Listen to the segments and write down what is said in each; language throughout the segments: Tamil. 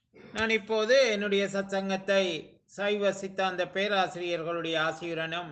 நான் இப்போது என்னுடைய சத்சங்கத்தை சைவ சித்தாந்த பேராசிரியர்களுடைய ஆசியுடனும்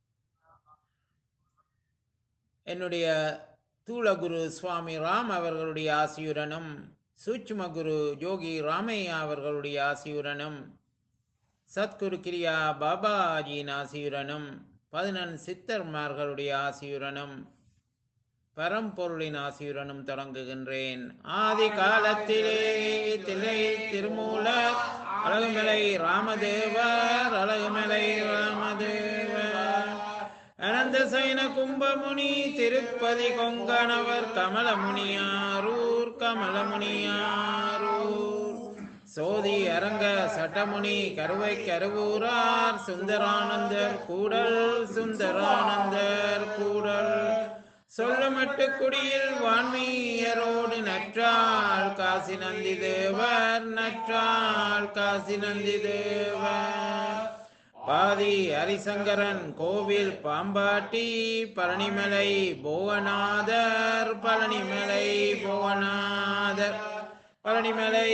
என்னுடைய தூளகுரு சுவாமி ராம் அவர்களுடைய ஆசியுடனும் சூட்சும குரு யோகி ராமையா அவர்களுடைய ஆசியுடனும் சத்குரு கிரியா பாபாஜியின் ஆசியுடனும் பதினெண் சித்தர்மார்களுடைய ஆசியுடனும் பரம்பொருளின் ஆசியுடனும் தொடங்குகின்றேன் ஆதி காலத்திலே தில்லை திருமூலர் அழகுமலை ராமதேவர் அழகுமலை ராமதேவர் அனந்த சைன கும்பமுனி திருப்பதி கொங்கணவர் கமலமுனியாரூர் கமலமுனியாரூர் சோதி அரங்க சட்டமுனி கருவை கருவூரார் சுந்தரானந்தர் கூடல் சுந்தரானந்தர் கூடல் சொல்லமட்டு குடியில் வான்மீயரோடு நற்றாள் காசி நந்தி தேவர் நற்றாள் காசி நந்தி தேவர் பாதி ஹரிசங்கரன் கோவில் பாம்பாட்டி பழனிமலை புவனாதர் பழனிமலை புவனாதர் பழனிமலை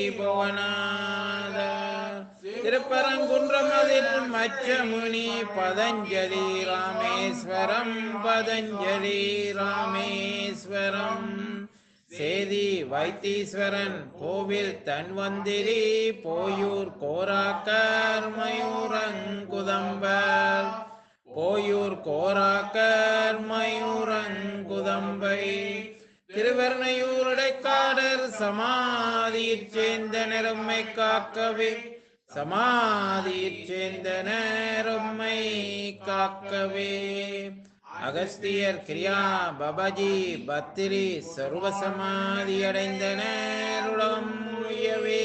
புவனாதர் திருப்பரங்குன்றமதில் மச்சமுனி பதஞ்சலி ராமேஸ்வரம் பதஞ்சலி ராமேஸ்வரம் சேதி வைத்தீஸ்வரன் கோவில் தன்வந்திரி போயூர் கோராக்கர் மயூரங்குதம்பர் போயூர் கோராக்கர் மயூரங்குதம்பை திருவர்ணையூருடைக்காடர் சமாதியிற் சேர்ந்த நிறம்மை காக்கவே சமாதியிற் சேர்ந்த நேரம்மை காக்கவே அகஸ்தியர் கிரியா பபாஜி பத்திரி சர்வசமாதி அடைந்த நேருளம் உயவே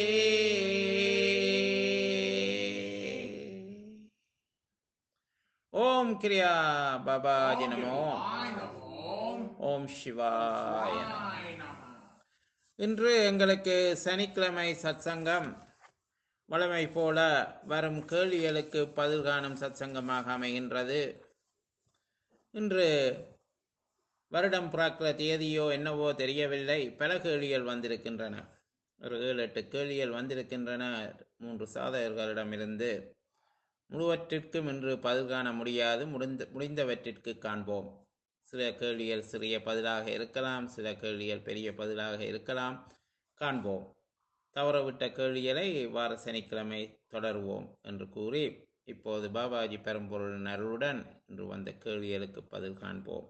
ஓம் கிரியா பாபாஜி நமோ ஓம் சிவாய நமோ. இன்று எங்களுக்கு சனிக்கிழமை சத்சங்கம் வழமை போல வரும் கேள்விகளுக்கு பதில் காணும் சத்சங்கமாக அமைகின்றது இன்று வருடம் பிறக்கிற தேதியோ என்னவோ தெரியவில்லை பல கேள்விகள் வந்திருக்கின்றன ஒரு ஏழு எட்டு கேள்விகள் வந்திருக்கின்றன மூன்று சாதகர்களிடமிருந்து முழுவற்றிற்கும் இன்று பதில் காண முடியாது முடிந்த முடிந்தவற்றிற்கு காண்போம் சில கேள்விகள் சிறிய பதிலாக இருக்கலாம் சில கேள்விகள் பெரிய பதிலாக இருக்கலாம் காண்போம் தவறவிட்ட கேள்விகளை வார சனிக்கிழமை தொடருவோம் என்று கூறி இப்போது பாபாஜி பெரும்பொருளின் அருளுடன் இன்று வந்த கேள்விகளுக்கு பதில் காண்போம்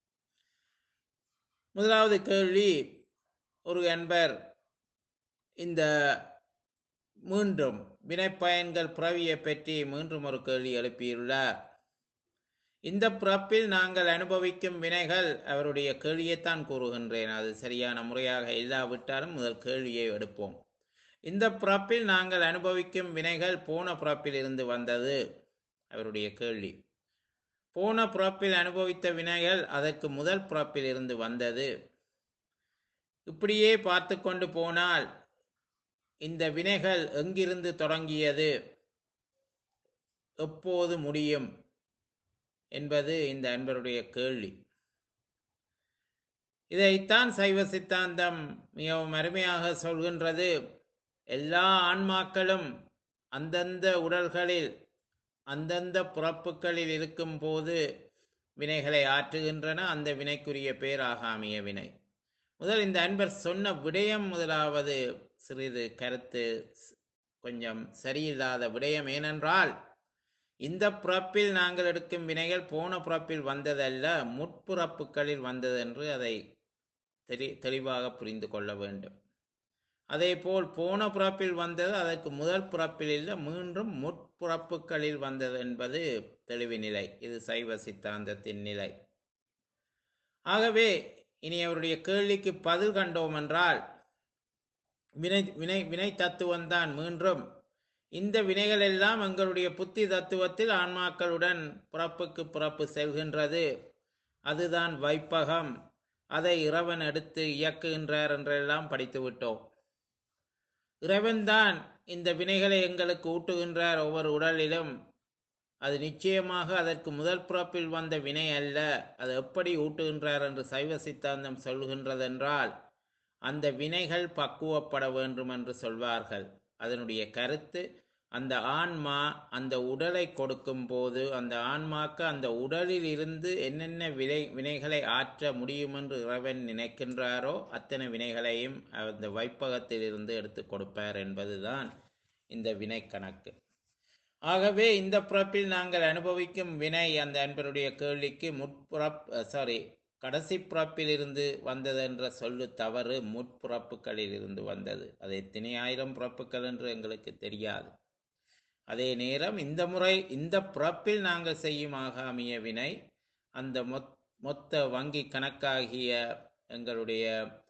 முதலாவது கேள்வி ஒரு அன்பர் இந்த மீண்டும் வினைப்பயன்கள் பிறவியை பற்றி மீண்டும் ஒரு கேள்வி எழுப்பியுள்ளார் இந்த பிறப்பில் நாங்கள் அனுபவிக்கும் வினைகள் அவருடைய கேள்வியைத்தான் கூறுகின்றேன் அது சரியான முறையாக இல்லாவிட்டாலும் முதல் கேள்வியை எடுப்போம் இந்த பிறப்பில் நாங்கள் அனுபவிக்கும் வினைகள் போன பிறப்பில் இருந்து வந்தது அவருடைய கேள்வி போன பிறப்பில் அனுபவித்த வினைகள் அதற்கு முதல் பிறப்பில் இருந்து வந்தது இப்படியே பார்த்து கொண்டு போனால் இந்த வினைகள் எங்கிருந்து தொடங்கியது எப்போது முடியும் என்பது இந்த அன்பருடைய கேள்வி இதைத்தான் சைவ சித்தாந்தம் மிகவும் அருமையாக சொல்கின்றது எல்லா ஆன்மாக்களும் அந்தந்த உடல்களில் அந்தந்த பிறப்புகளில் இருக்கும் போது வினைகளை ஆற்றுகின்றன அந்த வினைக்குரிய பேராக அமைய வினை முதல் இந்த அன்பர் சொன்ன விடயம் முதலாவது சிறிது கருத்து கொஞ்சம் சரியில்லாத விடயம் ஏனென்றால் இந்த பிறப்பில் நாங்கள் எடுக்கும் வினைகள் போன பிறப்பில் வந்ததல்ல முற்பிறப்புகளில் வந்தது என்று அதை தெரி தெளிவாக புரிந்து கொள்ள வேண்டும் அதே போல் போன பிறப்பில் வந்தது அதற்கு முதல் பிறப்பில் இல்லை மீண்டும் முற்பிறப்புகளில் வந்தது என்பது தெளிவு நிலை இது சைவ சித்தாந்தத்தின் நிலை ஆகவே இனி அவருடைய கேள்விக்கு பதில் கண்டோம் என்றால் வினை வினை வினை தத்துவம்தான் மீண்டும் இந்த வினைகள் எல்லாம் எங்களுடைய புத்தி தத்துவத்தில் ஆன்மாக்களுடன் பிறப்புக்கு பிறப்பு செல்கின்றது அதுதான் வைப்பகம் அதை இறைவன் எடுத்து இயக்குகின்றார் என்றெல்லாம் படித்து விட்டோம் இறைவன்தான் இந்த வினைகளை எங்களுக்கு ஊட்டுகின்றார் ஒவ்வொரு உடலிலும் அது நிச்சயமாக அதற்கு முதல் பிறப்பில் வந்த வினை அல்ல அது எப்படி ஊட்டுகின்றார் என்று சைவ சித்தாந்தம் சொல்கின்றதென்றால் அந்த வினைகள் பக்குவப்பட வேண்டும் என்று சொல்வார்கள் அதனுடைய கருத்து அந்த ஆன்மா அந்த உடலை கொடுக்கும் போது அந்த ஆன்மாக்கு அந்த உடலில் இருந்து என்னென்ன வினை வினைகளை ஆற்ற முடியும் என்று இறைவன் நினைக்கின்றாரோ அத்தனை வினைகளையும் அந்த வைப்பகத்தில் இருந்து எடுத்து கொடுப்பார் என்பதுதான் இந்த வினை கணக்கு ஆகவே இந்த பிறப்பில் நாங்கள் அனுபவிக்கும் வினை அந்த அன்பருடைய கேள்விக்கு முற்புறப் சாரி கடைசி பிறப்பில் இருந்து வந்தது என்ற சொல்லு தவறு முற்பிறப்புகளில் இருந்து வந்தது அது எத்தனை ஆயிரம் பிறப்புகள் என்று எங்களுக்கு தெரியாது அதே நேரம் இந்த முறை இந்த பிறப்பில் நாங்கள் செய்யும் ஆகாமிய வினை அந்த மொத் மொத்த வங்கி கணக்காகிய எங்களுடைய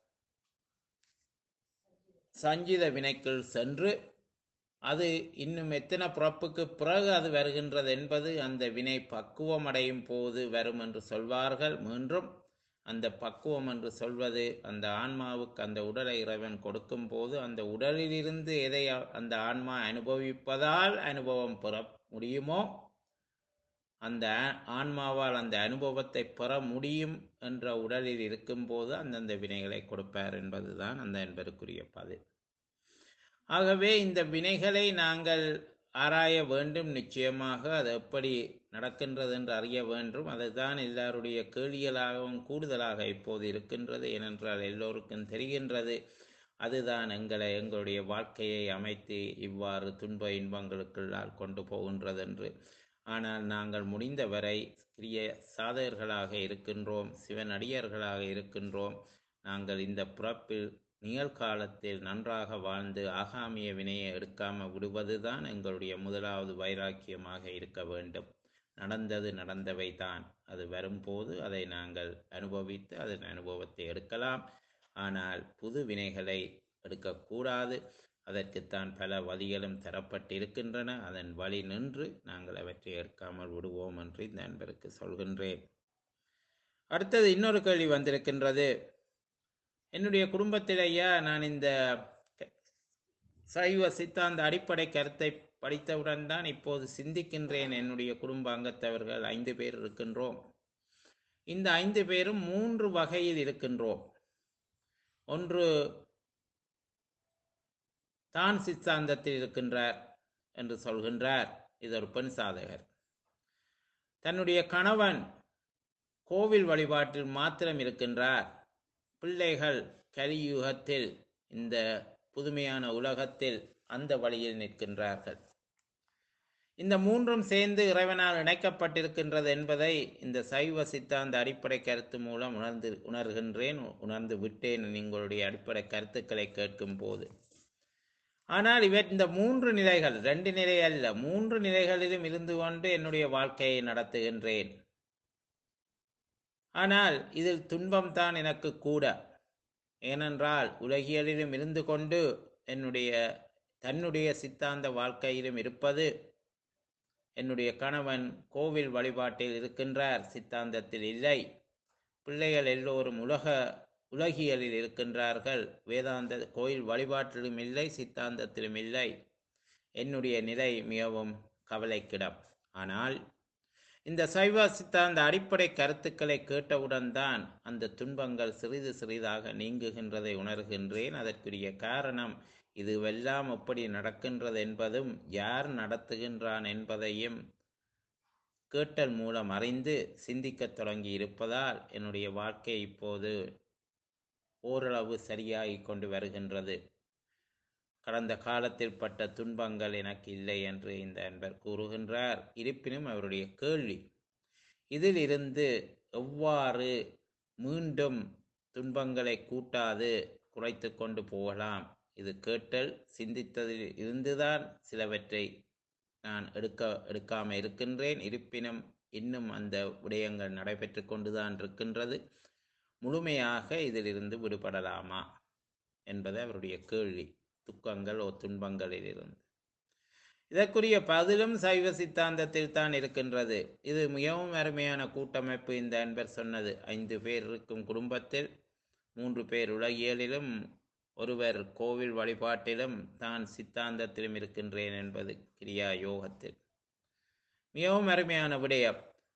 சஞ்சித வினைக்குள் சென்று அது இன்னும் எத்தனை பிறப்புக்கு பிறகு அது வருகின்றது என்பது அந்த வினை பக்குவம் அடையும் போது வரும் என்று சொல்வார்கள் மீண்டும் அந்த பக்குவம் என்று சொல்வது அந்த ஆன்மாவுக்கு அந்த உடலை இறைவன் கொடுக்கும் போது அந்த உடலிலிருந்து எதை அந்த ஆன்மா அனுபவிப்பதால் அனுபவம் பெற முடியுமோ அந்த ஆன்மாவால் அந்த அனுபவத்தை பெற முடியும் என்ற உடலில் இருக்கும்போது அந்தந்த வினைகளை கொடுப்பார் என்பதுதான் அந்த என்பதற்குரிய பதில் ஆகவே இந்த வினைகளை நாங்கள் ஆராய வேண்டும் நிச்சயமாக அது எப்படி நடக்கின்றது என்று அறிய வேண்டும் அதுதான் எல்லாருடைய கேள்விகளாகவும் கூடுதலாக இப்போது இருக்கின்றது ஏனென்றால் எல்லோருக்கும் தெரிகின்றது அதுதான் எங்களை எங்களுடைய வாழ்க்கையை அமைத்து இவ்வாறு துன்ப இன்பங்களுக்குள்ளால் கொண்டு போகின்றது என்று ஆனால் நாங்கள் முடிந்தவரை கிரிய சாதகர்களாக இருக்கின்றோம் சிவனடியர்களாக இருக்கின்றோம் நாங்கள் இந்த பிறப்பில் நிகழ்காலத்தில் நன்றாக வாழ்ந்து ஆகாமிய வினையை எடுக்காமல் விடுவதுதான் எங்களுடைய முதலாவது வைராக்கியமாக இருக்க வேண்டும் நடந்தது நடந்தவை தான் அது வரும்போது அதை நாங்கள் அனுபவித்து அதன் அனுபவத்தை எடுக்கலாம் ஆனால் புது வினைகளை எடுக்கக்கூடாது அதற்குத்தான் பல வழிகளும் தரப்பட்டிருக்கின்றன அதன் வழி நின்று நாங்கள் அவற்றை எடுக்காமல் விடுவோம் என்று இந்த நண்பருக்கு சொல்கின்றேன் அடுத்தது இன்னொரு கேள்வி வந்திருக்கின்றது என்னுடைய குடும்பத்திலேயே நான் இந்த சைவ சித்தாந்த அடிப்படை கருத்தை படித்தவுடன் தான் இப்போது சிந்திக்கின்றேன் என்னுடைய குடும்ப அங்கத்தவர்கள் ஐந்து பேர் இருக்கின்றோம் இந்த ஐந்து பேரும் மூன்று வகையில் இருக்கின்றோம் ஒன்று தான் சித்தாந்தத்தில் இருக்கின்றார் என்று சொல்கின்றார் இது ஒரு பெண் சாதகர் தன்னுடைய கணவன் கோவில் வழிபாட்டில் மாத்திரம் இருக்கின்றார் பிள்ளைகள் கலியுகத்தில் இந்த புதுமையான உலகத்தில் அந்த வழியில் நிற்கின்றார்கள் இந்த மூன்றும் சேர்ந்து இறைவனால் இணைக்கப்பட்டிருக்கின்றது என்பதை இந்த சைவ சித்தாந்த அடிப்படை கருத்து மூலம் உணர்ந்து உணர்கின்றேன் உணர்ந்து விட்டேன் உங்களுடைய அடிப்படை கருத்துக்களை கேட்கும் போது ஆனால் இவர் இந்த மூன்று நிலைகள் ரெண்டு நிலை அல்ல மூன்று நிலைகளிலும் இருந்து கொண்டு என்னுடைய வாழ்க்கையை நடத்துகின்றேன் ஆனால் இதில் துன்பம் தான் எனக்கு கூட ஏனென்றால் உலகியலிலும் இருந்து கொண்டு என்னுடைய தன்னுடைய சித்தாந்த வாழ்க்கையிலும் இருப்பது என்னுடைய கணவன் கோவில் வழிபாட்டில் இருக்கின்றார் சித்தாந்தத்தில் இல்லை பிள்ளைகள் எல்லோரும் உலக உலகியலில் இருக்கின்றார்கள் வேதாந்த கோயில் வழிபாட்டிலும் இல்லை சித்தாந்தத்திலும் இல்லை என்னுடைய நிலை மிகவும் கவலைக்கிடம் ஆனால் இந்த சைவ சித்தாந்த அடிப்படை கருத்துக்களை கேட்டவுடன் தான் அந்த துன்பங்கள் சிறிது சிறிதாக நீங்குகின்றதை உணர்கின்றேன் அதற்குரிய காரணம் இதுவெல்லாம் எப்படி நடக்கின்றது என்பதும் யார் நடத்துகின்றான் என்பதையும் கேட்டல் மூலம் அறிந்து சிந்திக்கத் தொடங்கி இருப்பதால் என்னுடைய வாழ்க்கை இப்போது ஓரளவு சரியாகி கொண்டு வருகின்றது கடந்த காலத்தில் பட்ட துன்பங்கள் எனக்கு இல்லை என்று இந்த அன்பர் கூறுகின்றார் இருப்பினும் அவருடைய கேள்வி இதில் இருந்து எவ்வாறு மீண்டும் துன்பங்களை கூட்டாது குறைத்து கொண்டு போகலாம் இது கேட்டல் சிந்தித்ததில் இருந்துதான் சிலவற்றை நான் எடுக்க எடுக்காமல் இருக்கின்றேன் இருப்பினும் இன்னும் அந்த விடயங்கள் நடைபெற்று கொண்டுதான் இருக்கின்றது முழுமையாக இதிலிருந்து விடுபடலாமா என்பது அவருடைய கேள்வி துக்கங்கள் ஓ துன்பங்களில் இருந்து இதற்குரிய பதிலும் சைவ சித்தாந்தத்தில் தான் இருக்கின்றது இது மிகவும் அருமையான கூட்டமைப்பு இந்த அன்பர் சொன்னது ஐந்து பேர் இருக்கும் குடும்பத்தில் மூன்று பேர் உலகியலிலும் ஒருவர் கோவில் வழிபாட்டிலும் தான் சித்தாந்தத்திலும் இருக்கின்றேன் என்பது கிரியா யோகத்தில் மிகவும் அருமையான விடயம்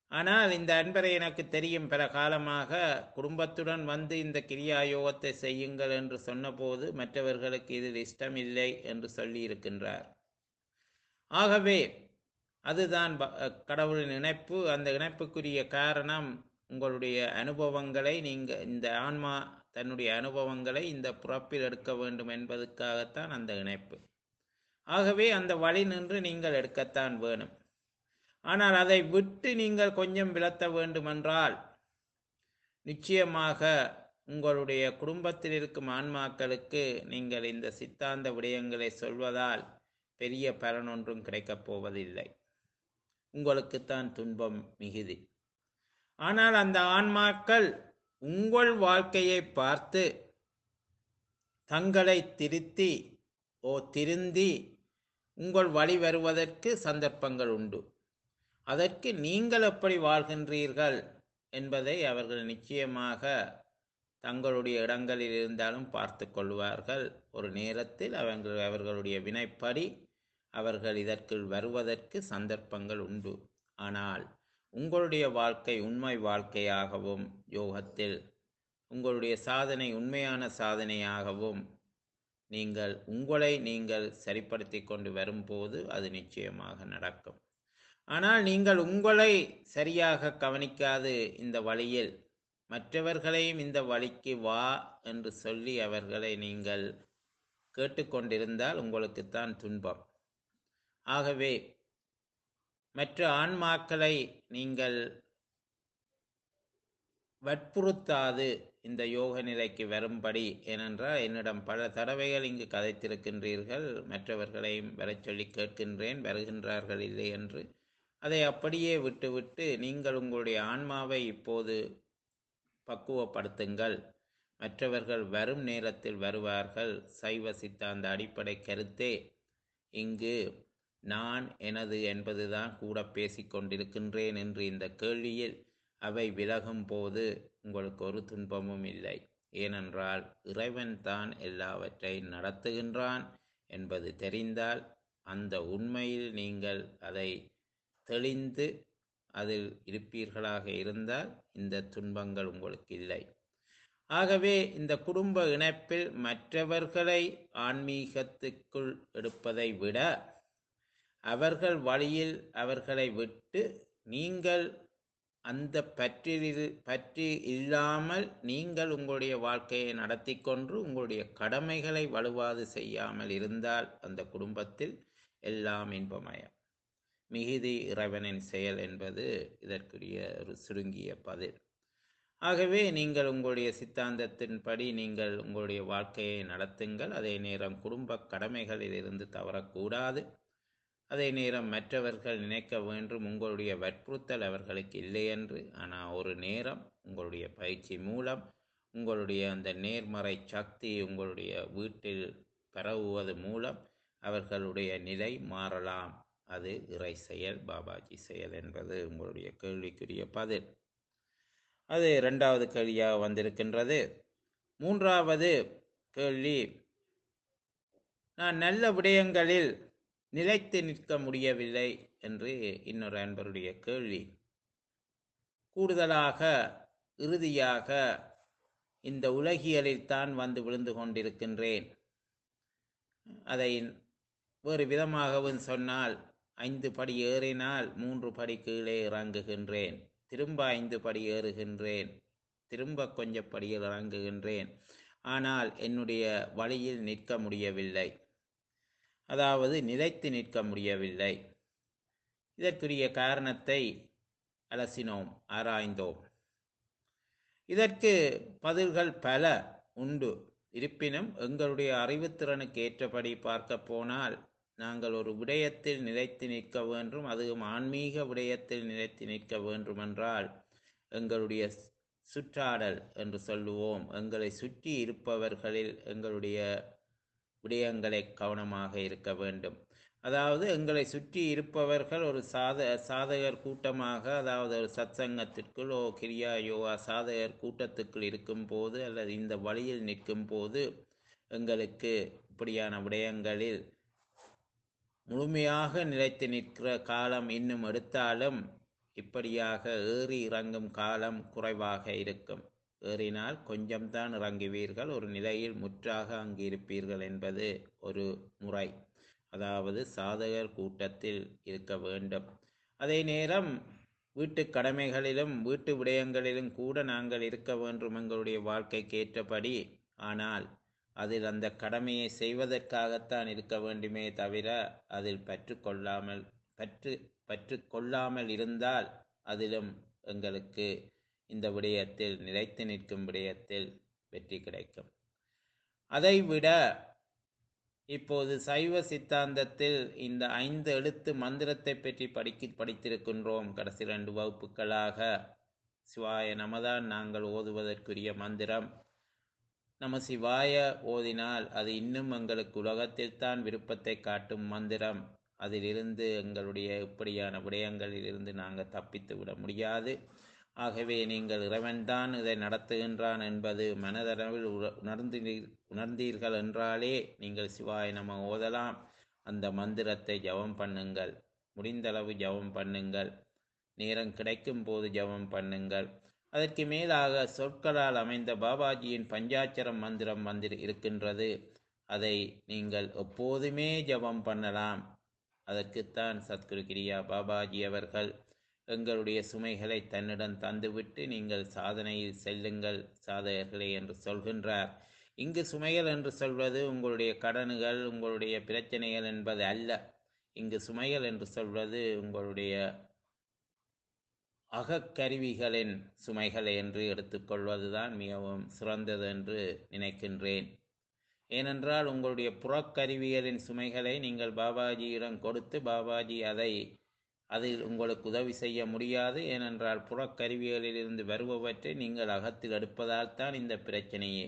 ஆனால் இந்த அன்பரை எனக்கு தெரியும் பல காலமாக குடும்பத்துடன் வந்து இந்த கிரியா யோகத்தை செய்யுங்கள் என்று சொன்னபோது மற்றவர்களுக்கு இதில் இஷ்டம் இல்லை என்று சொல்லி இருக்கின்றார் ஆகவே அதுதான் ப- கடவுளின் இணைப்பு அந்த இணைப்புக்குரிய காரணம் உங்களுடைய அனுபவங்களை நீங்க இந்த ஆன்மா தன்னுடைய அனுபவங்களை இந்த புறப்பில் எடுக்க வேண்டும் என்பதற்காகத்தான் அந்த இணைப்பு ஆகவே அந்த வழி நின்று நீங்கள் எடுக்கத்தான் வேணும் ஆனால் அதை விட்டு நீங்கள் கொஞ்சம் விலத்த வேண்டுமென்றால் நிச்சயமாக உங்களுடைய குடும்பத்தில் இருக்கும் ஆன்மாக்களுக்கு நீங்கள் இந்த சித்தாந்த விடயங்களை சொல்வதால் பெரிய பலன் ஒன்றும் கிடைக்கப் போவதில்லை உங்களுக்குத்தான் துன்பம் மிகுதி ஆனால் அந்த ஆன்மாக்கள் உங்கள் வாழ்க்கையை பார்த்து தங்களை திருத்தி ஓ திருந்தி உங்கள் வழி வருவதற்கு சந்தர்ப்பங்கள் உண்டு அதற்கு நீங்கள் எப்படி வாழ்கின்றீர்கள் என்பதை அவர்கள் நிச்சயமாக தங்களுடைய இடங்களில் இருந்தாலும் பார்த்து கொள்வார்கள் ஒரு நேரத்தில் அவர்கள் அவர்களுடைய வினைப்படி அவர்கள் இதற்குள் வருவதற்கு சந்தர்ப்பங்கள் உண்டு ஆனால் உங்களுடைய வாழ்க்கை உண்மை வாழ்க்கையாகவும் யோகத்தில் உங்களுடைய சாதனை உண்மையான சாதனையாகவும் நீங்கள் உங்களை நீங்கள் சரிப்படுத்தி கொண்டு வரும்போது அது நிச்சயமாக நடக்கும் ஆனால் நீங்கள் உங்களை சரியாக கவனிக்காது இந்த வழியில் மற்றவர்களையும் இந்த வழிக்கு வா என்று சொல்லி அவர்களை நீங்கள் கேட்டுக்கொண்டிருந்தால் உங்களுக்குத்தான் துன்பம் ஆகவே மற்ற ஆன்மாக்களை நீங்கள் வற்புறுத்தாது இந்த யோக நிலைக்கு வரும்படி ஏனென்றால் என்னிடம் பல தடவைகள் இங்கு கதைத்திருக்கின்றீர்கள் மற்றவர்களையும் வரச் சொல்லி கேட்கின்றேன் வருகின்றார்கள் இல்லை என்று அதை அப்படியே விட்டுவிட்டு நீங்கள் உங்களுடைய ஆன்மாவை இப்போது பக்குவப்படுத்துங்கள் மற்றவர்கள் வரும் நேரத்தில் வருவார்கள் சைவ சித்தாந்த அடிப்படை கருத்தே இங்கு நான் எனது என்பதுதான் கூட பேசிக் கொண்டிருக்கின்றேன் என்று இந்த கேள்வியில் அவை விலகும் போது உங்களுக்கு ஒரு துன்பமும் இல்லை ஏனென்றால் இறைவன் தான் எல்லாவற்றையும் நடத்துகின்றான் என்பது தெரிந்தால் அந்த உண்மையில் நீங்கள் அதை தெளிந்து அதில் இருப்பீர்களாக இருந்தால் இந்த துன்பங்கள் உங்களுக்கு இல்லை ஆகவே இந்த குடும்ப இணைப்பில் மற்றவர்களை ஆன்மீகத்துக்குள் எடுப்பதை விட அவர்கள் வழியில் அவர்களை விட்டு நீங்கள் அந்த பற்றில் பற்றி இல்லாமல் நீங்கள் உங்களுடைய வாழ்க்கையை நடத்தி கொண்டு உங்களுடைய கடமைகளை வலுவாது செய்யாமல் இருந்தால் அந்த குடும்பத்தில் எல்லாம் இன்பமயம் மிகுதி இறைவனின் செயல் என்பது இதற்குரிய ஒரு சுருங்கிய பதில் ஆகவே நீங்கள் உங்களுடைய சித்தாந்தத்தின்படி நீங்கள் உங்களுடைய வாழ்க்கையை நடத்துங்கள் அதே நேரம் குடும்ப கடமைகளில் இருந்து தவறக்கூடாது அதே நேரம் மற்றவர்கள் நினைக்க வேண்டும் உங்களுடைய வற்புறுத்தல் அவர்களுக்கு இல்லை என்று ஆனால் ஒரு நேரம் உங்களுடைய பயிற்சி மூலம் உங்களுடைய அந்த நேர்மறை சக்தி உங்களுடைய வீட்டில் பரவுவது மூலம் அவர்களுடைய நிலை மாறலாம் அது இறை செயல் பாபாஜி செயல் என்பது உங்களுடைய கேள்விக்குரிய பதில் அது இரண்டாவது கேள்வியாக வந்திருக்கின்றது மூன்றாவது கேள்வி நான் நல்ல விடயங்களில் நிலைத்து நிற்க முடியவில்லை என்று இன்னொரு அன்பருடைய கேள்வி கூடுதலாக இறுதியாக இந்த உலகியலில் தான் வந்து விழுந்து கொண்டிருக்கின்றேன் அதை வேறு விதமாகவும் சொன்னால் ஐந்து படி ஏறினால் மூன்று படி கீழே இறங்குகின்றேன் திரும்ப ஐந்து படி ஏறுகின்றேன் திரும்ப கொஞ்ச படியில் இறங்குகின்றேன் ஆனால் என்னுடைய வழியில் நிற்க முடியவில்லை அதாவது நிலைத்து நிற்க முடியவில்லை இதற்குரிய காரணத்தை அலசினோம் ஆராய்ந்தோம் இதற்கு பதில்கள் பல உண்டு இருப்பினும் எங்களுடைய அறிவுத்திறனுக்கு ஏற்றபடி பார்க்க போனால் நாங்கள் ஒரு விடயத்தில் நிலைத்து நிற்க வேண்டும் அதுவும் ஆன்மீக விடயத்தில் நிலைத்து நிற்க வேண்டுமென்றால் எங்களுடைய சுற்றாடல் என்று சொல்லுவோம் எங்களை சுற்றி இருப்பவர்களில் எங்களுடைய விடயங்களை கவனமாக இருக்க வேண்டும் அதாவது எங்களை சுற்றி இருப்பவர்கள் ஒரு சாத சாதகர் கூட்டமாக அதாவது ஒரு சத்சங்கத்திற்குள் ஓ கிரியா யோகா சாதகர் கூட்டத்துக்குள் இருக்கும் போது அல்லது இந்த வழியில் நிற்கும் போது எங்களுக்கு இப்படியான விடயங்களில் முழுமையாக நிலைத்து நிற்கிற காலம் இன்னும் எடுத்தாலும் இப்படியாக ஏறி இறங்கும் காலம் குறைவாக இருக்கும் ஏறினால் கொஞ்சம்தான் இறங்குவீர்கள் ஒரு நிலையில் முற்றாக அங்கு இருப்பீர்கள் என்பது ஒரு முறை அதாவது சாதகர் கூட்டத்தில் இருக்க வேண்டும் அதே நேரம் வீட்டு கடமைகளிலும் வீட்டு விடயங்களிலும் கூட நாங்கள் இருக்க வேண்டும் எங்களுடைய வாழ்க்கைக்கு ஏற்றபடி ஆனால் அதில் அந்த கடமையை செய்வதற்காகத்தான் இருக்க வேண்டுமே தவிர அதில் பற்று கொள்ளாமல் பற்று பற்று கொள்ளாமல் இருந்தால் அதிலும் எங்களுக்கு இந்த விடயத்தில் நிலைத்து நிற்கும் விடயத்தில் வெற்றி கிடைக்கும் அதைவிட இப்போது சைவ சித்தாந்தத்தில் இந்த ஐந்து எழுத்து மந்திரத்தை பற்றி படிக்க படித்திருக்கின்றோம் கடைசி ரெண்டு வகுப்புகளாக சிவாய நமதான் நாங்கள் ஓதுவதற்குரிய மந்திரம் நம சிவாய ஓதினால் அது இன்னும் எங்களுக்கு உலகத்தில் தான் விருப்பத்தை காட்டும் மந்திரம் அதிலிருந்து எங்களுடைய இப்படியான விடயங்களில் இருந்து நாங்கள் தப்பித்து விட முடியாது ஆகவே நீங்கள் இறைவன்தான் இதை நடத்துகின்றான் என்பது மனதளவில் உணர்ந்தீர் உணர்ந்தீர்கள் என்றாலே நீங்கள் சிவாய நம ஓதலாம் அந்த மந்திரத்தை ஜபம் பண்ணுங்கள் முடிந்தளவு ஜபம் பண்ணுங்கள் நேரம் கிடைக்கும் போது ஜபம் பண்ணுங்கள் அதற்கு மேலாக சொற்களால் அமைந்த பாபாஜியின் பஞ்சாட்சரம் மந்திரம் வந்து இருக்கின்றது அதை நீங்கள் எப்போதுமே ஜபம் பண்ணலாம் அதற்குத்தான் சத்குரு கிரியா பாபாஜி அவர்கள் எங்களுடைய சுமைகளை தன்னிடம் தந்துவிட்டு நீங்கள் சாதனையில் செல்லுங்கள் சாதகர்களே என்று சொல்கின்றார் இங்கு சுமைகள் என்று சொல்வது உங்களுடைய கடன்கள் உங்களுடைய பிரச்சனைகள் என்பது அல்ல இங்கு சுமைகள் என்று சொல்வது உங்களுடைய அகக்கருவிகளின் சுமைகளை என்று எடுத்துக்கொள்வதுதான் மிகவும் சிறந்தது என்று நினைக்கின்றேன் ஏனென்றால் உங்களுடைய புறக்கருவிகளின் சுமைகளை நீங்கள் பாபாஜியிடம் கொடுத்து பாபாஜி அதை அதில் உங்களுக்கு உதவி செய்ய முடியாது ஏனென்றால் புறக்கருவிகளிலிருந்து வருபவற்றை நீங்கள் அகத்தில் எடுப்பதால் தான் இந்த பிரச்சனையே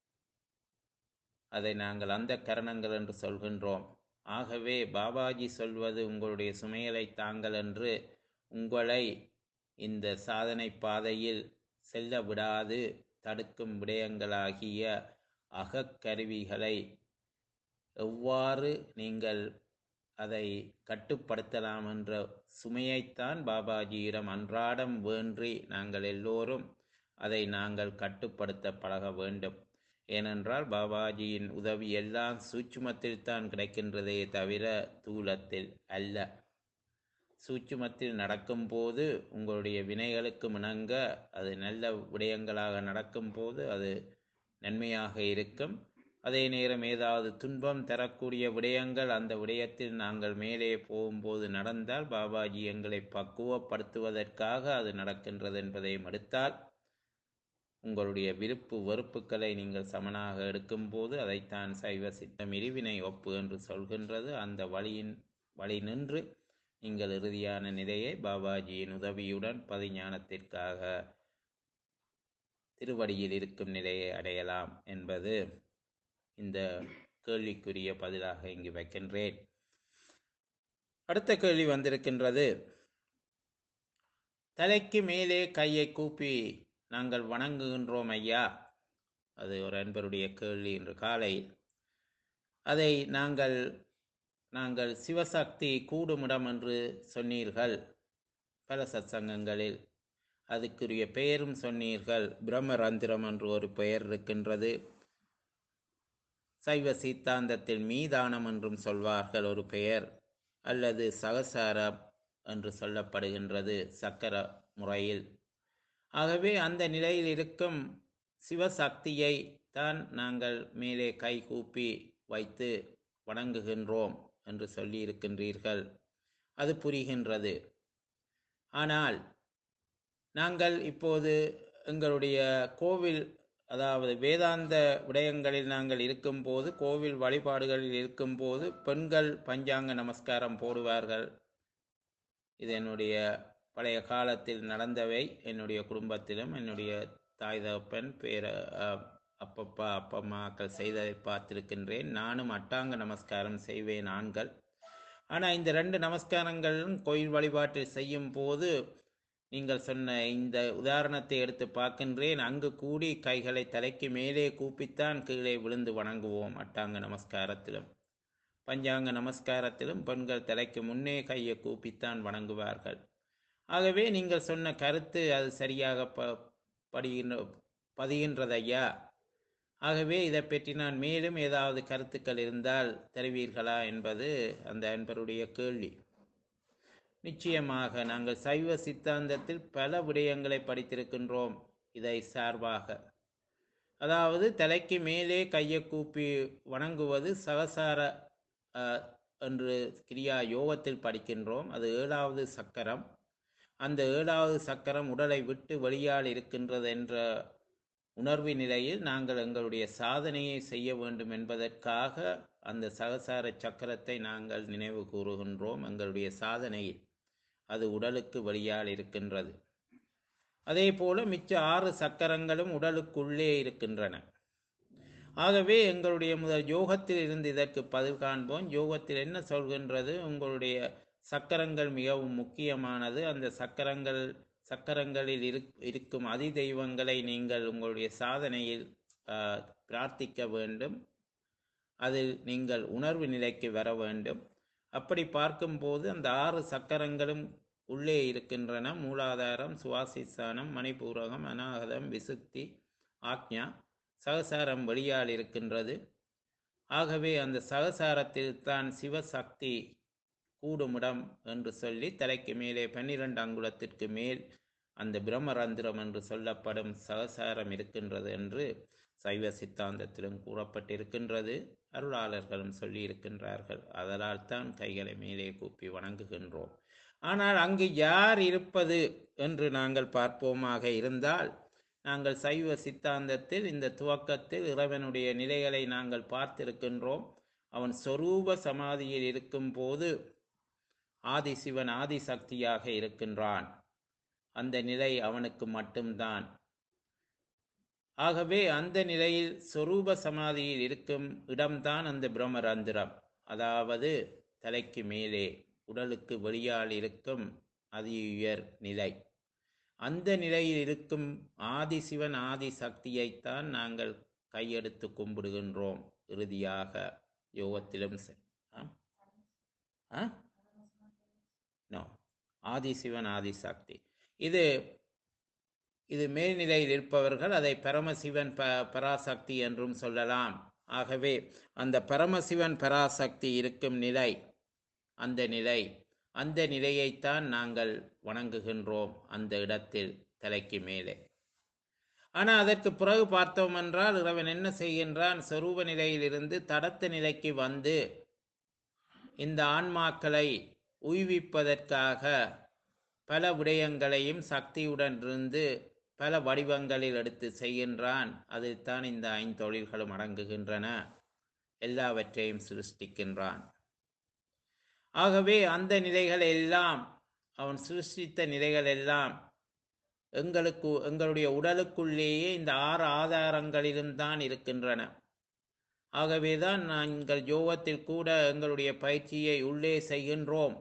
அதை நாங்கள் அந்த கரணங்கள் என்று சொல்கின்றோம் ஆகவே பாபாஜி சொல்வது உங்களுடைய சுமைகளை தாங்கள் என்று உங்களை இந்த சாதனை பாதையில் செல்ல விடாது தடுக்கும் விடயங்களாகிய அகக்கருவிகளை எவ்வாறு நீங்கள் அதை கட்டுப்படுத்தலாம் என்ற சுமையைத்தான் பாபாஜியிடம் அன்றாடம் வேண்டி நாங்கள் எல்லோரும் அதை நாங்கள் கட்டுப்படுத்த பழக வேண்டும் ஏனென்றால் பாபாஜியின் உதவி எல்லாம் சூட்சுமத்தில் தான் கிடைக்கின்றதே தவிர தூலத்தில் அல்ல சூட்சுமத்தில் நடக்கும்போது உங்களுடைய வினைகளுக்கு இணங்க அது நல்ல விடயங்களாக நடக்கும்போது அது நன்மையாக இருக்கும் அதே நேரம் ஏதாவது துன்பம் தரக்கூடிய விடயங்கள் அந்த விடயத்தில் நாங்கள் மேலே போகும்போது நடந்தால் பாபாஜி எங்களை பக்குவப்படுத்துவதற்காக அது நடக்கின்றது என்பதையும் எடுத்தால் உங்களுடைய விருப்பு வெறுப்புகளை நீங்கள் சமனாக எடுக்கும்போது அதைத்தான் சைவ சித்தம் இருவினை ஒப்பு என்று சொல்கின்றது அந்த வழியின் வழி நின்று நீங்கள் இறுதியான நிலையை பாபாஜியின் உதவியுடன் பதிஞானத்திற்காக திருவடியில் இருக்கும் நிலையை அடையலாம் என்பது இந்த கேள்விக்குரிய பதிலாக இங்கு வைக்கின்றேன் அடுத்த கேள்வி வந்திருக்கின்றது தலைக்கு மேலே கையை கூப்பி நாங்கள் வணங்குகின்றோம் ஐயா அது ஒரு அன்பருடைய கேள்வி இன்று காலை அதை நாங்கள் நாங்கள் சிவசக்தி கூடுமிடம் என்று சொன்னீர்கள் பல சத்சங்கங்களில் அதுக்குரிய பெயரும் சொன்னீர்கள் பிரம்மரந்திரம் என்று ஒரு பெயர் இருக்கின்றது சைவ சித்தாந்தத்தில் மீதானம் என்றும் சொல்வார்கள் ஒரு பெயர் அல்லது சகசாரம் என்று சொல்லப்படுகின்றது சக்கர முறையில் ஆகவே அந்த நிலையில் இருக்கும் சிவசக்தியை தான் நாங்கள் மேலே கை கூப்பி வைத்து வணங்குகின்றோம் என்று சொல்லி இருக்கின்றீர்கள் அது புரிகின்றது ஆனால் நாங்கள் இப்போது எங்களுடைய கோவில் அதாவது வேதாந்த விடயங்களில் நாங்கள் இருக்கும்போது கோவில் வழிபாடுகளில் இருக்கும்போது பெண்கள் பஞ்சாங்க நமஸ்காரம் போடுவார்கள் இது என்னுடைய பழைய காலத்தில் நடந்தவை என்னுடைய குடும்பத்திலும் என்னுடைய தாய் தகப்பன் பேர அப்பப்பா அப்பம்மாக்கள் செய்ததை பார்த்திருக்கின்றேன் நானும் அட்டாங்க நமஸ்காரம் செய்வேன் ஆண்கள் ஆனால் இந்த ரெண்டு நமஸ்காரங்களும் கோயில் வழிபாட்டில் செய்யும் போது நீங்கள் சொன்ன இந்த உதாரணத்தை எடுத்து பார்க்கின்றேன் அங்கு கூடி கைகளை தலைக்கு மேலே கூப்பித்தான் கீழே விழுந்து வணங்குவோம் அட்டாங்க நமஸ்காரத்திலும் பஞ்சாங்க நமஸ்காரத்திலும் பெண்கள் தலைக்கு முன்னே கையை கூப்பித்தான் வணங்குவார்கள் ஆகவே நீங்கள் சொன்ன கருத்து அது சரியாக ப படிகின்ற பதிகின்றது ஐயா ஆகவே இதை பற்றி நான் மேலும் ஏதாவது கருத்துக்கள் இருந்தால் தருவீர்களா என்பது அந்த அன்பருடைய கேள்வி நிச்சயமாக நாங்கள் சைவ சித்தாந்தத்தில் பல விடயங்களை படித்திருக்கின்றோம் இதை சார்பாக அதாவது தலைக்கு மேலே கையை கூப்பி வணங்குவது சகசார அஹ், என்று கிரியா யோகத்தில் படிக்கின்றோம் அது ஏழாவது சக்கரம் அந்த ஏழாவது சக்கரம் உடலை விட்டு வெளியால் இருக்கின்றது என்ற உணர்வு நிலையில் நாங்கள் எங்களுடைய சாதனையை செய்ய வேண்டும் என்பதற்காக அந்த சகசார சக்கரத்தை நாங்கள் நினைவு கூறுகின்றோம் எங்களுடைய சாதனையில் அது உடலுக்கு வெளியால் இருக்கின்றது அதே போல மிச்ச ஆறு சக்கரங்களும் உடலுக்குள்ளே இருக்கின்றன ஆகவே எங்களுடைய முதல் யோகத்தில் இருந்து இதற்கு பதில் காண்போம் யோகத்தில் என்ன சொல்கின்றது உங்களுடைய சக்கரங்கள் மிகவும் முக்கியமானது அந்த சக்கரங்கள் சக்கரங்களில் இருக்- இருக்கும் அதி தெய்வங்களை நீங்கள் உங்களுடைய சாதனையில் ஆஹ், பிரார்த்திக்க வேண்டும் அதில் நீங்கள் உணர்வு நிலைக்கு வர வேண்டும் அப்படி பார்க்கும்போது அந்த ஆறு சக்கரங்களும் உள்ளே இருக்கின்றன மூலாதாரம் சுவாசிஸ்தானம் மணிபூரகம் அநாகதம் விசுக்தி ஆக்ஞா சகசாரம் வெளியால் இருக்கின்றது ஆகவே அந்த சகசாரத்தில் தான் சிவசக்தி கூடுமிடம் என்று சொல்லி தலைக்கு மேலே பன்னிரண்டு அங்குலத்திற்கு மேல் அந்த பிரம்மரந்திரம் என்று சொல்லப்படும் சகசாரம் இருக்கின்றது என்று சைவ சித்தாந்தத்திலும் கூறப்பட்டிருக்கின்றது அருளாளர்களும் சொல்லி இருக்கின்றார்கள் அதனால் தான் கைகளை மேலே கூப்பி வணங்குகின்றோம் ஆனால் அங்கு யார் இருப்பது என்று நாங்கள் பார்ப்போமாக இருந்தால் நாங்கள் சைவ சித்தாந்தத்தில் இந்த துவக்கத்தில் இறைவனுடைய நிலைகளை நாங்கள் பார்த்திருக்கின்றோம் அவன் சொரூப சமாதியில் இருக்கும் போது ஆதிசிவன் ஆதிசக்தியாக இருக்கின்றான் அந்த நிலை அவனுக்கு மட்டும்தான் ஆகவே அந்த நிலையில் சொரூப சமாதியில் இருக்கும் இடம்தான் அந்த பிரம்மரந்திரம் அதாவது தலைக்கு மேலே உடலுக்கு வெளியால் இருக்கும் அதியுயர் நிலை அந்த நிலையில் இருக்கும் ஆதிசிவன் ஆதி சக்தியைத்தான் நாங்கள் கையெடுத்து கும்பிடுகின்றோம் இறுதியாக யோகத்திலும் சரி. ஆ? ஆ? நோ ஆதிசிவன் ஆதிசக்தி இது இது மேல்நிலையில் இருப்பவர்கள் அதை பரமசிவன் ப பராசக்தி என்றும் சொல்லலாம் ஆகவே அந்த பரமசிவன் பராசக்தி இருக்கும் நிலை அந்த நிலை அந்த நிலையைத்தான் நாங்கள் வணங்குகின்றோம் அந்த இடத்தில் தலைக்கு மேலே ஆனால் அதற்கு பிறகு பார்த்தோம் என்றால் இறைவன் என்ன செய்கின்றான் சொரூப நிலையிலிருந்து தடத்த நிலைக்கு வந்து இந்த ஆன்மாக்களை உய்விப்பதற்காக பல விடயங்களையும் சக்தியுடன் இருந்து பல வடிவங்களில் எடுத்து செய்கின்றான் அதில் தான் இந்த ஐந்தொழில்களும் அடங்குகின்றன எல்லாவற்றையும் சிருஷ்டிக்கின்றான் ஆகவே அந்த நிலைகள் எல்லாம் அவன் சிருஷ்டித்த நிலைகள் எல்லாம் எங்களுக்கு எங்களுடைய உடலுக்குள்ளேயே இந்த ஆறு ஆதாரங்களிலும் தான் இருக்கின்றன ஆகவேதான் நாங்கள் யோகத்தில் கூட எங்களுடைய பயிற்சியை உள்ளே செய்கின்றோம்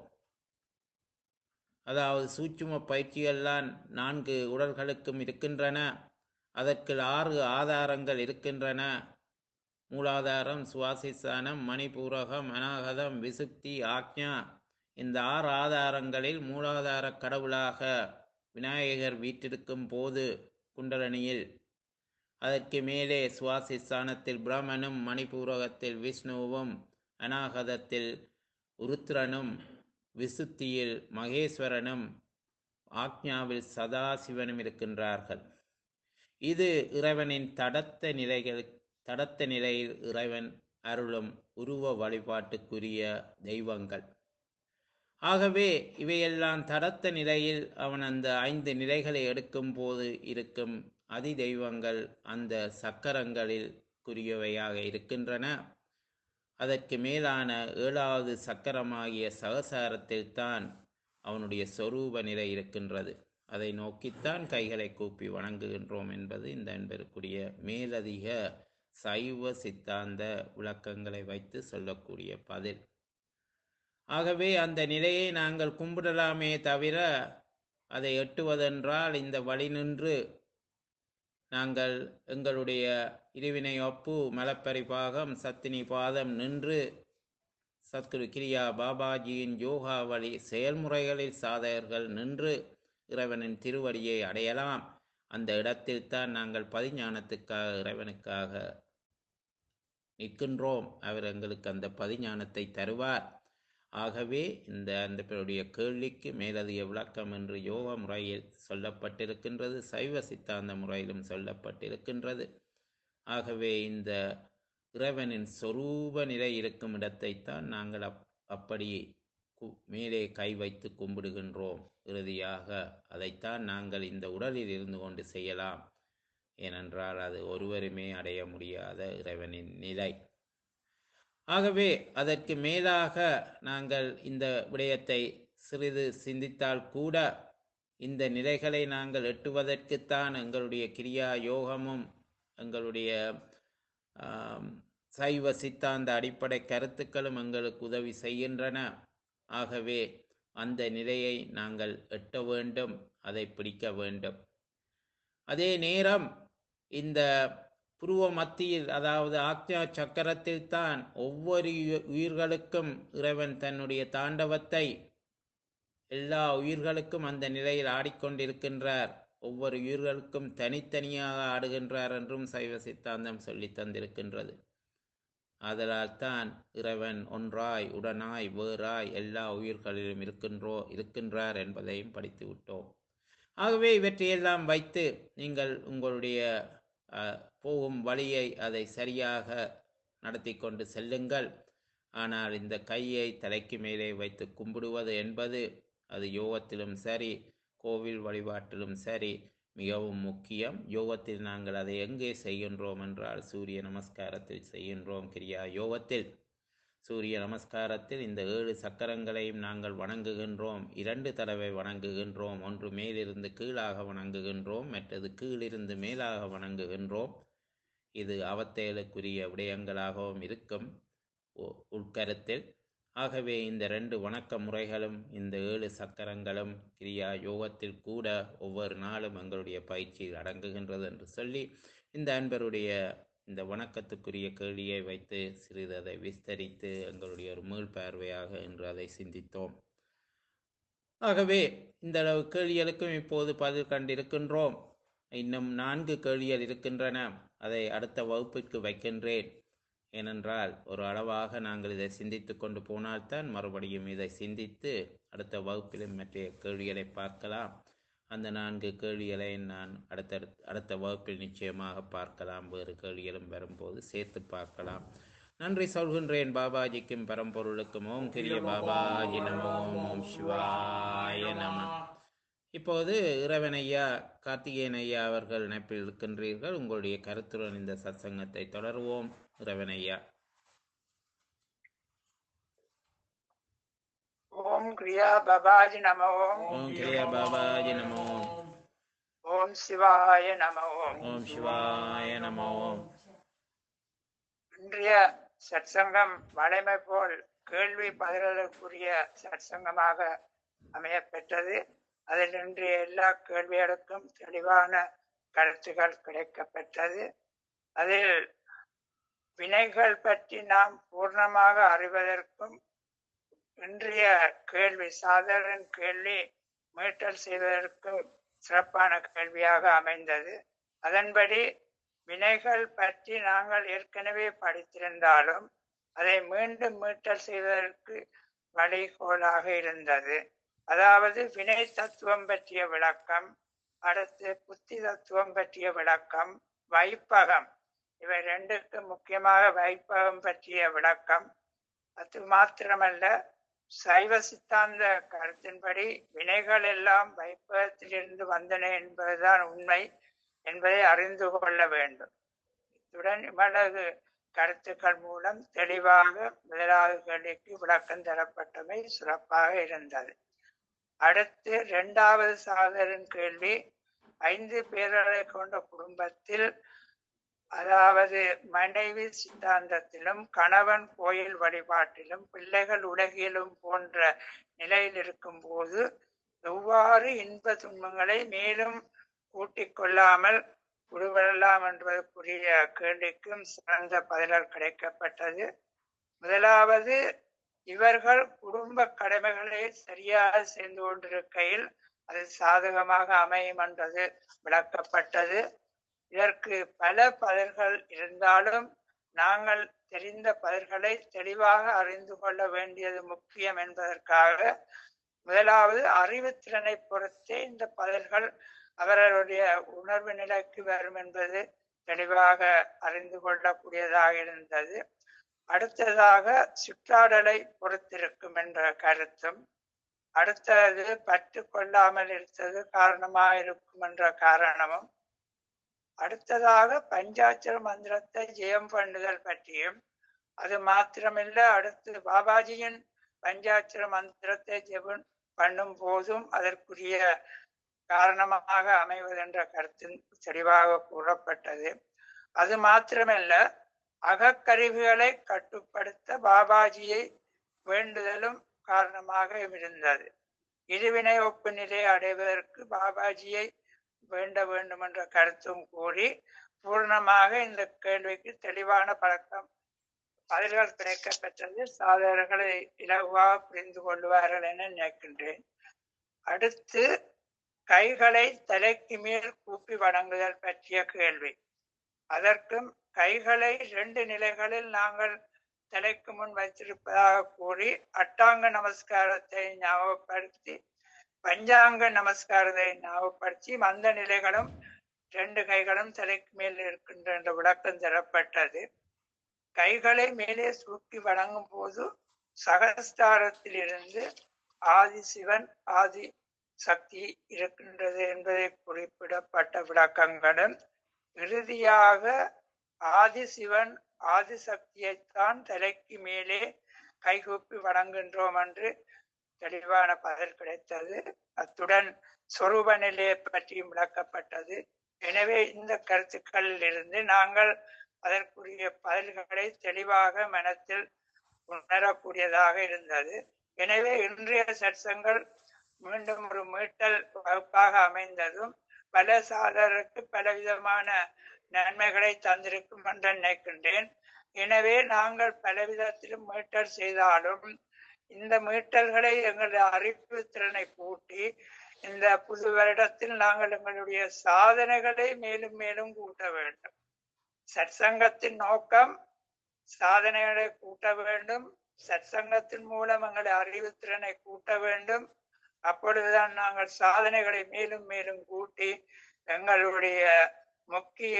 அதாவது சூட்சும பயிற்சியெல்லாம் நான்கு உடல்களுக்கும் இருக்கின்றன அதற்கு ஆறு ஆதாரங்கள் இருக்கின்றன மூலாதாரம் சுவாசிஸ்தானம் மணிபூரகம் அநாகதம் விசுக்தி ஆக்ஞா இந்த ஆறு ஆதாரங்களில் மூலாதார கடவுளாக விநாயகர் வீற்றிருக்கும் போது குண்டலனியில் அதற்கு மேலே சுவாசிஸ்தானத்தில் பிரம்மனும் மணிபூரகத்தில் விஷ்ணுவும் அநாகதத்தில் உருத்ரனும் விசுத்தியில் மகேஸ்வரனும் ஆக்ஞாவில் சதாசிவனும் இருக்கின்றார்கள் இது இறைவனின் தடத்த நிலைகள் தடத்த நிலையில் இறைவன் அருளும் உருவ வழிபாட்டுக்குரிய தெய்வங்கள் ஆகவே இவையெல்லாம் தடத்த நிலையில் அவன் அந்த ஐந்து நிலைகளை எடுக்கும் போது இருக்கும் அதி தெய்வங்கள் அந்த சக்கரங்களில் குறியவையாக இருக்கின்றன அதற்கு மேலான ஏழாவது சக்கரமாகிய சகசாரத்தில் தான் அவனுடைய சொரூப நிலை இருக்கின்றது அதை நோக்கித்தான் கைகளை கூப்பி வணங்குகின்றோம் என்பது இந்த அன்பருக்குரிய மேலதிக சைவ சித்தாந்த விளக்கங்களை வைத்து சொல்லக்கூடிய பதில் ஆகவே அந்த நிலையை நாங்கள் கும்பிடலாமே தவிர அதை எட்டுவதென்றால் இந்த வழி நின்று நாங்கள் எங்களுடைய இருவினை ஒப்பு மலப்பரிபாகம் சத்தினி பாதம் நின்று சத்குரு கிரியா பாபாஜியின் யோகா வழி செயல்முறைகளில் சாதகர்கள் நின்று இறைவனின் திருவடியை அடையலாம் அந்த இடத்தில் தான் நாங்கள் பதிஞானத்துக்காக இறைவனுக்காக நிற்கின்றோம் அவர் எங்களுக்கு அந்த பதிஞானத்தை தருவார் ஆகவே இந்த அந்த பேருடைய கேள்விக்கு மேலதிக விளக்கம் என்று யோக முறையில் சொல்லப்பட்டிருக்கின்றது சைவ சித்தாந்த முறையிலும் சொல்லப்பட்டிருக்கின்றது ஆகவே இந்த இறைவனின் சொரூப நிலை இருக்கும் இடத்தைத்தான் நாங்கள் அப் அப்படி கு- மேலே கை வைத்து கும்பிடுகின்றோம் இறுதியாக அதைத்தான் நாங்கள் இந்த உடலில் இருந்து கொண்டு செய்யலாம் ஏனென்றால் அது ஒருவருமே அடைய முடியாத இறைவனின் நிலை ஆகவே அதற்கு மேலாக நாங்கள் இந்த விடயத்தை சிறிது சிந்தித்தால் கூட இந்த நிலைகளை நாங்கள் எட்டுவதற்குத்தான் எங்களுடைய கிரியா யோகமும் எங்களுடைய ஆம், சைவ சித்தாந்த அடிப்படை கருத்துக்களும் எங்களுக்கு உதவி செய்கின்றன ஆகவே அந்த நிலையை நாங்கள் எட்ட வேண்டும் அதை பிடிக்க வேண்டும் அதே நேரம் இந்த புருவ மத்தியில் அதாவது ஆக்ஞா சக்கரத்தில் தான் ஒவ்வொரு உயி- உயிர்களுக்கும் இறைவன் தன்னுடைய தாண்டவத்தை எல்லா உயிர்களுக்கும் அந்த நிலையில் ஆடிக்கொண்டிருக்கின்றார் ஒவ்வொரு உயிர்களுக்கும் தனித்தனியாக ஆடுகின்றார் என்றும் சைவ சித்தாந்தம் சொல்லி தந்திருக்கின்றது ஆதலால் தான் இறைவன் ஒன்றாய் உடனாய் வேறாய் எல்லா உயிர்களிலும் இருக்கின்றோ இருக்கின்றார் என்பதையும் படித்து விட்டோம் ஆகவே இவற்றையெல்லாம் வைத்து நீங்கள் உங்களுடைய அஹ், போகும் வழியை அதை சரியாக நடத்தி கொண்டு செல்லுங்கள் ஆனால் இந்த கையை தலைக்கு மேலே வைத்து கும்பிடுவது என்பது அது யோகத்திலும் சரி கோவில் வழிபாட்டிலும் சரி மிகவும் முக்கியம் யோகத்தில் நாங்கள் அதை எங்கே செய்கின்றோம் என்றால் சூரிய நமஸ்காரத்தில் செய்கின்றோம் கிரியா யோகத்தில் சூரிய நமஸ்காரத்தில் இந்த ஏழு சக்கரங்களையும் நாங்கள் வணங்குகின்றோம் இரண்டு தடவை வணங்குகின்றோம் ஒன்று மேலிருந்து கீழாக வணங்குகின்றோம் மற்றது கீழிருந்து மேலாக வணங்குகின்றோம் இது அவத்தேலுக்குரிய விடயங்களாகவும் இருக்கும் உ- உட்கருத்தில் ஆகவே இந்த ரெண்டு வணக்க முறைகளும் இந்த ஏழு சக்கரங்களும் கிரியா யோகத்தில் கூட ஒவ்வொரு நாளும் எங்களுடைய பயிற்சியில் அடங்குகின்றது என்று சொல்லி இந்த அன்பருடைய இந்த வணக்கத்துக்குரிய கேள்வியை வைத்து சிறிது அதை விஸ்தரித்து எங்களுடைய ஒரு மீள் பார்வையாக இன்று அதை சிந்தித்தோம் ஆகவே இந்த அளவு கேள்விகளுக்கும் இப்போது பதில் கண்டிருக்கின்றோம் இன்னும் நான்கு கேள்விகள் இருக்கின்றன அதை அடுத்த வகுப்பிற்கு வைக்கின்றேன் ஏனென்றால் ஒரு அளவாக நாங்கள் இதை சிந்தித்து கொண்டு போனால்தான் மறுபடியும் இதை சிந்தித்து அடுத்த வகுப்பிலும் மற்ற கேள்விகளை பார்க்கலாம் அந்த நான்கு கேள்விகளை நான் அடுத்த அடுத்த வகுப்பில் நிச்சயமாக பார்க்கலாம் வேறு கேள்விகளும் வரும்போது சேர்த்து பார்க்கலாம் நன்றி சொல்கின்றேன் பாபாஜிக்கும் பரம்பொருளுக்கும் ஓம் கிரிய பாபாஜி நமோ ஓம் சிவாய நம இப்போது இறைவன் ஐயா கார்த்திகேயன் ஐயா அவர்கள் இணைப்பில் இருக்கின்றீர்கள் உங்களுடைய கருத்துடன் இந்த சத்சங்கத்தை தொடருவோம் இறைவன் ஐயா ஓம் கிரியா பபாஜி நம ஓம் ஓம் கிரிய பாபாஜி நமோ ஓம் சிவாய நம ஓம் ஓம் சிவாய நமோ இன்றைய சற்சங்கம் வளைமை போல் கேள்வி பதில்களுக்குரிய சற்சங்கமாக அமையப் பெற்றது அதில் இன்றைய எல்லா கேள்விகளுக்கும் தெளிவான கருத்துகள் கிடைக்கப் பெற்றது அதில் வினைகள் பற்றி நாம் பூர்ணமாக அறிவதற்கும் இன்றைய கேள்வி சாதாரண கேள்வி மீட்டல் செய்வதற்கும் சிறப்பான கேள்வியாக அமைந்தது அதன்படி வினைகள் பற்றி நாங்கள் ஏற்கனவே படித்திருந்தாலும் அதை மீண்டும் மீட்டல் செய்வதற்கு வழிகோலாக இருந்தது அதாவது வினை தத்துவம் பற்றிய விளக்கம் அடுத்து புத்தி தத்துவம் பற்றிய விளக்கம் வைப்பகம் இவை ரெண்டுக்கு முக்கியமாக வைப்பகம் பற்றிய விளக்கம் அது மாத்திரமல்ல சைவ சித்தாந்த கருத்தின்படி வினைகள் எல்லாம் வைப்பகத்திலிருந்து வந்தன என்பதுதான் உண்மை என்பதை அறிந்து கொள்ள வேண்டும் இத்துடன் இவ்வளவு கருத்துக்கள் மூலம் தெளிவாக முதலாவது கேள்விக்கு விளக்கம் தரப்பட்டமை சிறப்பாக இருந்தது அடுத்து இரண்டாவது சாதரின் கேள்வி ஐந்து பேர்களை கொண்ட குடும்பத்தில் அதாவது மனைவி சித்தாந்தத்திலும் கணவன் கோயில் வழிபாட்டிலும் பிள்ளைகள் உலகிலும் போன்ற நிலையில் இருக்கும் போது எவ்வாறு இன்ப துன்பங்களை மேலும் கூட்டிக் கொள்ளாமல் விடுபடலாம் என்பதற்குரிய கேள்விக்கும் சிறந்த பதிலர் கிடைக்கப்பட்டது முதலாவது இவர்கள் குடும்ப கடமைகளை சரியாக செய்து கொண்டிருக்கையில் அது சாதகமாக அமையும் என்றது விளக்கப்பட்டது இதற்கு பல பதில்கள் இருந்தாலும் நாங்கள் தெரிந்த பதில்களை தெளிவாக அறிந்து கொள்ள வேண்டியது முக்கியம் என்பதற்காக முதலாவது அறிவுத்திறனை பொறுத்தே இந்த பதில்கள் அவர்களுடைய உணர்வு நிலைக்கு வரும் என்பது தெளிவாக அறிந்து கொள்ளக்கூடியதாக இருந்தது அடுத்ததாக சுற்றாடலை பொறுத்திருக்கும் என்ற கருத்தும் அடுத்தது பற்று கொள்ளாமல் இருந்தது காரணமாக இருக்கும் என்ற காரணமும் அடுத்ததாக பஞ்சாட்சர மந்திரத்தை ஜெயம் பண்ணுதல் பற்றியும் அது மாத்திரமில்ல அடுத்து பாபாஜியின் பஞ்சாட்சர மந்திரத்தை ஜெபம் பண்ணும் போதும் அதற்குரிய காரணமாக அமைவது என்ற கருத்து தெளிவாக கூறப்பட்டது அது மாத்திரமல்ல அகக்கருவிகளை கட்டுப்படுத்த பாபாஜியை வேண்டுதலும் காரணமாக இருந்தது இருவினை ஒப்பு நிலை அடைவதற்கு பாபாஜியை வேண்ட வேண்டும் என்ற கருத்தும் கூறி பூர்ணமாக இந்த கேள்விக்கு தெளிவான பழக்கம் பதில்கள் கிடைக்க பெற்றது சாதகர்களை இலகுவாக புரிந்து கொள்வார்கள் என நினைக்கின்றேன் அடுத்து கைகளை தலைக்கு மேல் கூப்பி வணங்குதல் பற்றிய கேள்வி அதற்கும் கைகளை இரண்டு நிலைகளில் நாங்கள் தலைக்கு முன் வைத்திருப்பதாக கூறி அட்டாங்க நமஸ்காரத்தை ஞாபகப்படுத்தி பஞ்சாங்க நமஸ்காரத்தை ஞாபகப்படுத்தி மந்த நிலைகளும் ரெண்டு கைகளும் தலைக்கு மேல் இருக்கின்ற என்ற விளக்கம் தரப்பட்டது கைகளை மேலே தூக்கி வணங்கும் போது சகஸ்தாரத்தில் இருந்து ஆதி சிவன் ஆதி சக்தி இருக்கின்றது என்பதை குறிப்பிடப்பட்ட விளக்கங்களும் இறுதியாக ஆதி சிவன் ஆதி சக்தியைத்தான் தலைக்கு மேலே கைகூப்பி வணங்குகின்றோம் என்று தெளிவான பதில் கிடைத்தது அத்துடன் சொரூப நிலையை பற்றியும் விளக்கப்பட்டது எனவே இந்த கருத்துக்களில் இருந்து நாங்கள் அதற்குரிய பதில்களை தெளிவாக மனத்தில் உணரக்கூடியதாக இருந்தது எனவே இன்றைய சற்சங்கள் மீண்டும் ஒரு மீட்டல் வகுப்பாக அமைந்ததும் பல சாதருக்கு பலவிதமான நன்மைகளை தந்திருக்கும் என்று நினைக்கின்றேன் எனவே நாங்கள் பலவிதத்திலும் மீட்டல் செய்தாலும் இந்த மீட்டல்களை எங்களுடைய அறிவு திறனை கூட்டி இந்த புது வருடத்தில் நாங்கள் எங்களுடைய சாதனைகளை மேலும் மேலும் கூட்ட வேண்டும் சற்சங்கத்தின் நோக்கம் சாதனைகளை கூட்ட வேண்டும் சற்சங்கத்தின் மூலம் எங்களை அறிவுத்திறனை கூட்ட வேண்டும் அப்பொழுதுதான் நாங்கள் சாதனைகளை மேலும் மேலும் கூட்டி எங்களுடைய முக்கிய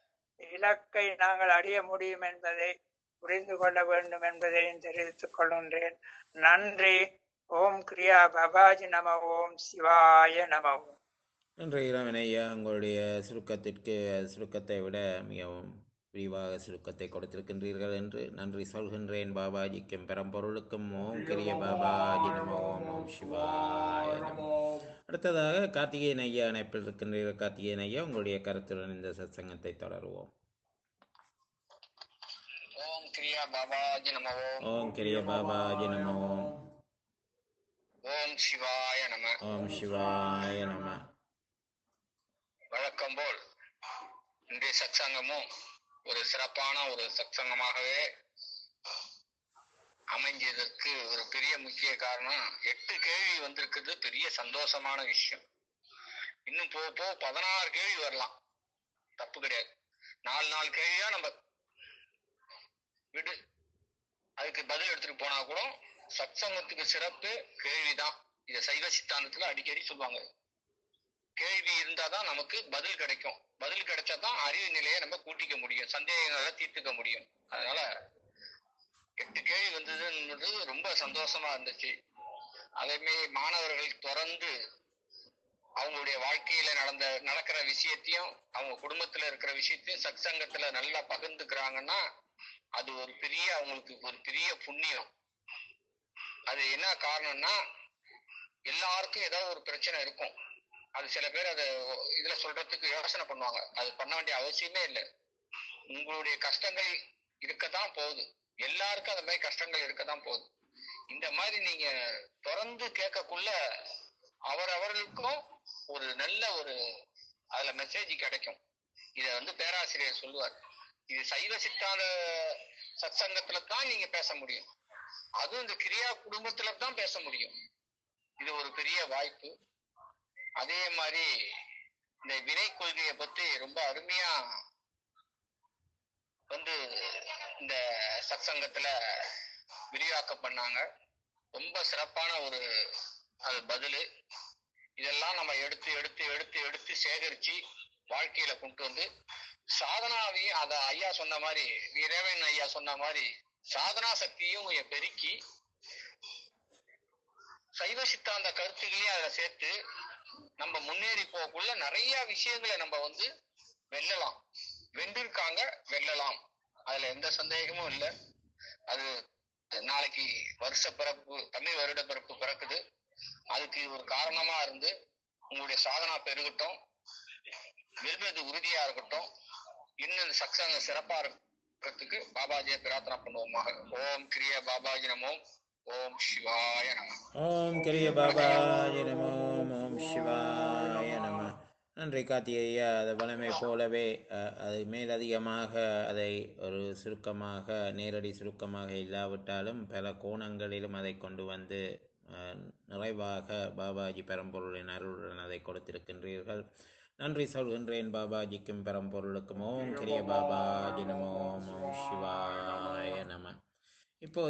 இலக்கை நாங்கள் அடைய முடியும் என்பதை புரிந்து கொள்ள வேண்டும் என்பதையும் தெரிவித்துக் கொள்கின்றேன் நன்றி ஓம் கிரியா பபாஜி நம ஓம் சிவாய நம ஓம் நன்றி இளவன் ஐயா உங்களுடைய சுருக்கத்திற்கு சுருக்கத்தை விட மிகவும் விரிவாக சுருக்கத்தை கொடுத்திருக்கின்றீர்கள் என்று நன்றி சொல்கின்றேன் பாபாஜிக்கும் பெரம்பொருளுக்கும் ஓம் கிரிய பாபாஜி நம ஓம் ஓம் சிவாய நம அடுத்ததாக கார்த்திகேயன் ஐயா இணைப்பில் இருக்கின்றீர்கள் கார்த்திகேயன் ஐயா உங்களுடைய கருத்துடன் இந்த சத்சங்கத்தை தொடருவோம் ஓம் கிரியா பாபாஜி நம ஓம் ஓம் கிரிய பாபாஜி நம ஓம் ஓம் சிவாய நம ஓம் சிவாய நம வழக்கம் போல் இன்றைய சத்சங்கமும் ஒரு சிறப்பான ஒரு சத்சங்கமாகவே அமைஞ்சதற்கு ஒரு பெரிய முக்கிய காரணம் எட்டு கேள்வி வந்திருக்குது பெரிய சந்தோஷமான விஷயம் இன்னும் போக போக பதினாறு கேள்வி வரலாம் தப்பு கிடையாது நாலு நாலு கேள்வியா நம்ம விடு அதுக்கு பதில் எடுத்துட்டு போனா கூட சத்சங்கத்துக்கு சிறப்பு கேள்விதான் இத சைவ சித்தாந்தத்துல அடிக்கடி சொல்லுவாங்க கேள்வி இருந்தாதான் நமக்கு பதில் கிடைக்கும் பதில் கிடைச்சாதான் அறிவு நிலையை நம்ம கூட்டிக்க முடியும் சந்தேகங்களை தீர்த்துக்க முடியும் அதனால எட்டு கேள்வி வந்ததுன்றது ரொம்ப சந்தோஷமா இருந்துச்சு அதேமே மாணவர்கள் தொடர்ந்து அவங்களுடைய வாழ்க்கையில நடந்த நடக்கிற விஷயத்தையும் அவங்க குடும்பத்துல இருக்கிற விஷயத்தையும் சத்சங்கத்துல நல்லா பகிர்ந்துக்கிறாங்கன்னா அது ஒரு பெரிய அவங்களுக்கு ஒரு பெரிய புண்ணியம் அது என்ன காரணம்னா எல்லாருக்கும் ஏதாவது ஒரு பிரச்சனை இருக்கும் அது சில பேர் அதை இதுல சொல்றதுக்கு யோசனை பண்ணுவாங்க அது பண்ண வேண்டிய அவசியமே இல்லை உங்களுடைய கஷ்டங்கள் இருக்கத்தான் போகுது எல்லாருக்கும் அந்த மாதிரி கஷ்டங்கள் இருக்கத்தான் போகுது இந்த மாதிரி நீங்க தொடர்ந்து கேட்கக்குள்ள அவரவர்களுக்கும் ஒரு நல்ல ஒரு அதுல மெசேஜ் கிடைக்கும் இத வந்து பேராசிரியர் சொல்லுவார் இது சைவ சித்தாந்த சத்சங்கத்துல தான் நீங்க பேச முடியும் அதுவும் இந்த கிரியா குடும்பத்துல தான் பேச முடியும் இது ஒரு பெரிய வாய்ப்பு அதே மாதிரி இந்த வினை கொள்கையை பத்தி ரொம்ப அருமையா வந்து இந்த சத்சங்கத்துல விரிவாக்கம் பண்ணாங்க ரொம்ப சிறப்பான ஒரு அது பதிலு இதெல்லாம் நம்ம எடுத்து எடுத்து எடுத்து எடுத்து சேகரிச்சு வாழ்க்கையில கொண்டு வந்து சாதனாவையும் அத ஐயா சொன்ன மாதிரி இறைவன் ஐயா சொன்ன மாதிரி சாதனா சக்தியும் கொஞ்சம் பெருக்கி சைவ சித்தாந்த கருத்துக்களையும் அதுல சேர்த்து நம்ம முன்னேறி போகக்குள்ள நிறைய விஷயங்களை நம்ம வந்து வெல்லலாம் வென்றிருக்காங்க வெல்லலாம் அதுல எந்த சந்தேகமும் இல்லை அது நாளைக்கு வருஷ பிறப்பு தமிழ் வருட பிறப்பு பிறக்குது அதுக்கு ஒரு காரணமா இருந்து உங்களுடைய சாதனா பெருகட்டும் வெல்வது உறுதியா இருக்கட்டும் இன்னும் இந்த சக்சங்க சிறப்பா இருக்கிறதுக்கு பாபாஜியை பிரார்த்தனை பண்ணுவோமாக ஓம் கிரிய பாபாஜி நமோ ஓம் சிவாய நம ஓம் கிரிய பாபாய நமோ ஓம் சிவாய நம நன்றி கார்த்திகை ஐயா அது வளமை போலவே அஹ், அது மேலதிகமாக அதை ஒரு சுருக்கமாக நேரடி சுருக்கமாக இல்லாவிட்டாலும் பல கோணங்களிலும் அதை கொண்டு வந்து அஹ், நிறைவாக பாபாஜி பரம்பொருளின் அருளுடன் அதை கொடுத்திருக்கின்றீர்கள் நன்றி சொல்கின்றேன் பாபாஜிக்கும் பரம்பொருளுக்கும் ஓம் கிரிய பாபாஜி நமோ ஓம் சிவாய நம இப்போ